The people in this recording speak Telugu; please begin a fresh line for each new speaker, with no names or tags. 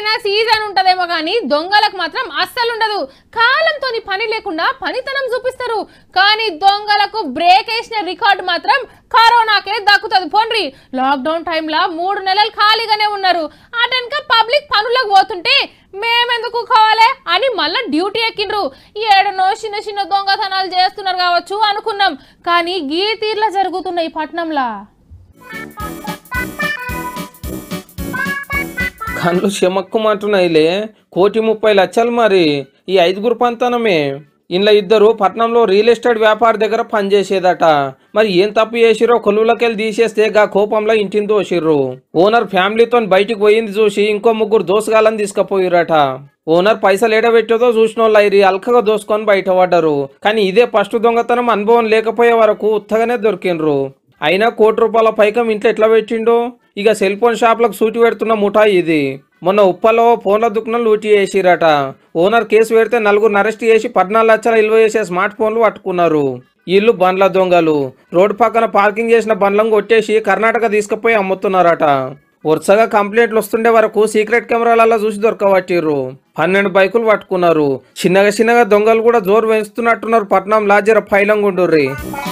దేనికైనా సీజన్ ఉంటదేమో కానీ దొంగలకు మాత్రం అస్సలు ఉండదు కాలంతో పని లేకుండా పనితనం చూపిస్తారు కానీ దొంగలకు బ్రేక్ వేసిన రికార్డు మాత్రం కరోనాకే దక్కుతుంది పోండ్రి లాక్డౌన్ టైంలో మూడు నెలలు ఖాళీగానే ఉన్నారు అటెనక పబ్లిక్ పనులకు పోతుంటే మేమెందుకు కావాలే అని మళ్ళీ డ్యూటీ ఎక్కిండ్రు ఏడనో చిన్న చిన్న దొంగతనాలు చేస్తున్నారు కావచ్చు అనుకున్నాం కానీ గీ తీర్లా జరుగుతున్నాయి పట్నంలా
కళ్ళు చెమక్కుమంటున్నాయిలే కోటి ముప్పై లక్షలు మరి ఈ ఐదుగురు పంతనమే ఇంట్లో ఇద్దరు పట్నంలో రియల్ ఎస్టేట్ వ్యాపారి దగ్గర పనిచేసేదట మరి ఏం తప్పు చేసిరో కొలువులకెళ్ళి తీసేస్తే గా కోపంలో ఇంటిని దోసిర్రు ఓనర్ ఫ్యామిలీతో బయటికి పోయింది చూసి ఇంకో ముగ్గురు దోసగాళ్ళని తీసుకుపోయిరట ఓనర్ పైసలు ఏడబెట్టేదో చూసిన వాళ్ళు అయిరి అల్కగా దోసుకొని బయటపడ్డారు కానీ ఇదే ఫస్ట్ దొంగతనం అనుభవం లేకపోయే వరకు ఉత్తగానే దొరికిండ్రు అయినా కోటి రూపాయల పైకం ఇంట్లో ఎట్లా పెట్టిండు ఇక సెల్ ఫోన్ షాప్లకు సూటి పెడుతున్న ముఠాయి ఇది మొన్న ఉప్పలో ఫోన్ల దుకాణం లూటీ చేసిరట ఓనర్ కేసు పెడితే నలుగురిని అరెస్ట్ చేసి పద్నాలుగు లక్షల విలువ చేసే స్మార్ట్ ఫోన్లు పట్టుకున్నారు వీళ్ళు బండ్ల దొంగలు రోడ్డు పక్కన పార్కింగ్ చేసిన బండ్లను కొట్టేసి కర్ణాటక తీసుకుపోయి అమ్ముతున్నారట వరుసగా కంప్లైంట్లు వస్తుండే వరకు సీక్రెట్ కెమెరాలలో చూసి దొరకబట్టిర్రు పన్నెండు బైకులు పట్టుకున్నారు చిన్నగా చిన్నగా దొంగలు కూడా జోరు పెంచుతున్నట్టున్నారు పట్నం లాజర ఫైలంగుండుర్రి